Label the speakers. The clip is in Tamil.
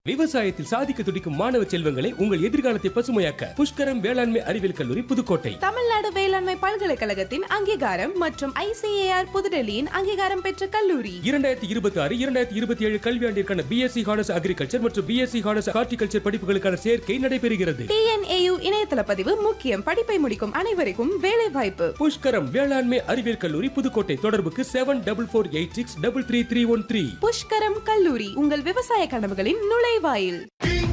Speaker 1: விவசாயத்தில் சாதிக்க துடிக்கும் மாணவ செல்வங்களை உங்கள் எதிர்காலத்தை பசுமையாக்க புஷ்கரம் வேளாண்மை அறிவியல் கல்லூரி புதுக்கோட்டை
Speaker 2: தமிழ்நாடு வேளாண்மை பல்கலைக்கழகத்தின் அங்கீகாரம் மற்றும் ஐசிஏஆர் புதுடெல்லியின் அங்கீகாரம் பெற்ற கல்லூரி
Speaker 1: இரண்டாயிரத்தி இருபத்தி ஆறு இரண்டாயிரத்தி இருபத்தி ஏழு கல்வியாண்டிற்கான பிஎஸ்சி ஹானர்ஸ் அக்ரிகல்ச்சர் மற்றும் பிஎஸ்சி ஹானர்ஸ் ஹார்டிகல்ச்சர் படிப்புகளுக்கான சேர்க்கை நடைபெறுகிறது
Speaker 2: டிஎன்ஏயு இணையதள பதிவு முக்கியம் படிப்பை முடிக்கும் அனைவருக்கும் வேலை வாய்ப்பு
Speaker 1: புஷ்கரம் வேளாண்மை அறிவியல் கல்லூரி புதுக்கோட்டை தொடர்புக்கு seven double four eight six double three three one three
Speaker 2: Pushkaram கல்லூரி உங்கள் விவசாய கனவுகளின் நுழைவாயில்